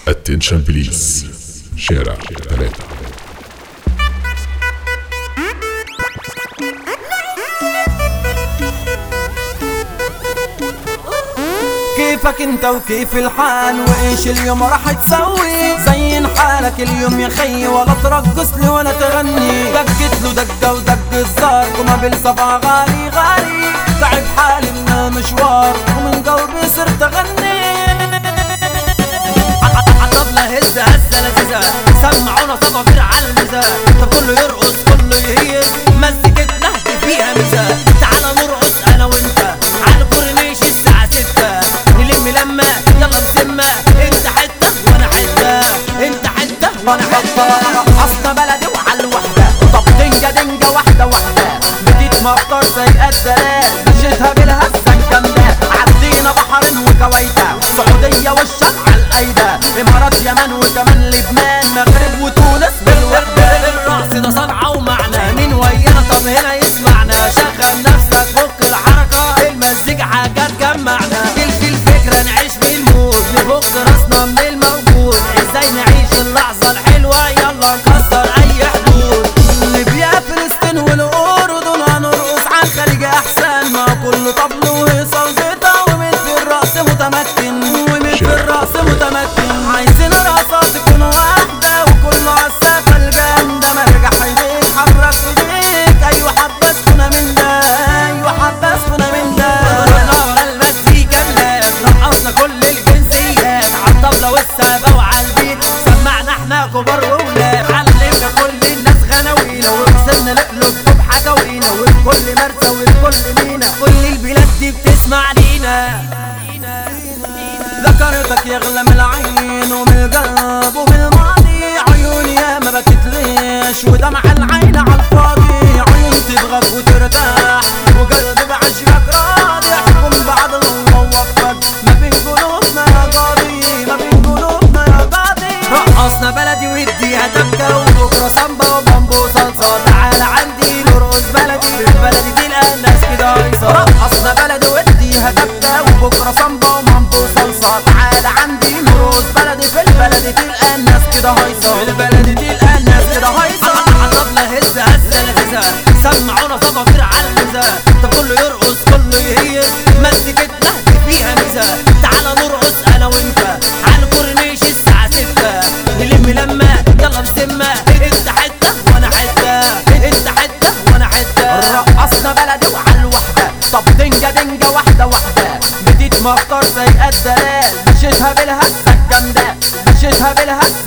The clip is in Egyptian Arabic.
اتنشن بليز شارع ثلاثة كيفك انت وكيف الحال وايش اليوم راح تسوي زين حالك اليوم يا خي ولا ترقص لي ولا تغني دقت له دقة ودق الزار قمة بالصفا غالي غالي تعب حالي من المشوار ومن قلبي صرت اغني عطبنا هزة هزة لذيذة سمعونا صفافير على الميزة طب كله يرقص كله يهيس مزيكتنا فيها ميزة تعالى نرقص انا وانت على الكورنيش الساعة ستة نلم لمة يلا نسمة انت حتة وانا حتة انت حتة وانا حتة اصل بلدي وعلى الوحدة طب دنجة دنجة واحدة واحدة بديت مطر زي الدلال مشيتها بالهزة الجامدة عدينا بحرين وكويتا السعودية والشرق على الأيدة إمارات يمن وكمان لبنان مغرب وتونس بالوحدة الرقص ده صنعة ومعنى مين ويانا طب هنا يسمعنا شغل نفسك فك الحركة المزيكا حاجة تجمعنا في الفكرة نعيش بالمود نفك راسنا من الموجود ازاي نعيش اللحظة الحلوة يلا نكسر اي حدود ليبيا فلسطين والأردن هنرقص على الخليج أحسن ما كله طبل وهيصة وزيطة ومين في الرقص متمكن ومين في الرقص متمكن عايزين رقصات تكون واحدة وكله عالسقف الجامدة مرجع حيديك حرك ايديك أيوة حبسنا من ده أيوة حبسنا من ده رحنا ورا المزيكا اللاب رقصنا كل الجنسيات عالطبلة والسابة وعالبيت سمعنا احنا كبار وولاد علمنا كل الناس غناوينا وكسرنا نقلب بحكاوينا وفي كل مرسى وفي كل مينا كل البلاد دي بتسمع لينا ذكرتك يغلى من العين ومن القلب ومن الماضي عيوني يا ما بكت ليش ودمع العين على الفاضي عيون تبغاك وترتاح وقلبي بعشقك راضي احكم بعد الله وفقك ما بين قلوبنا يا قاضي ما بين قلوبنا يا قاضي رقصنا بلدي واديها دبكة وبكرة سامبا وبامبو صلصة تعالى عندي نرقص بلدي في بلدي تلقى الناس كده هيصة رقصنا بلدي وديها دبكة وبكرة صنبا ومامبو صلصة تعالى عندي نروس بلدي في البلد تلقى الناس كده هيصة في البلد تلقى الناس كده هيصة عطبنا هزة هزة لذيذة سمعونا صفافير على الميزة طب كله يرقص كله يهيس مزيكتنا فيها ميزة تعالى نرقص انا وانت على الكورنيش الساعة ستة نلم لمة يلا نسمة انت حتة وانا حتة انت حتة وانا حتة رقصنا بلدي وعلى الوحدة طب دنجة دنجة واحدة واحدة بديت مطر زي الدلال مشيتها بالهزة الجامدة مشيتها بالهزة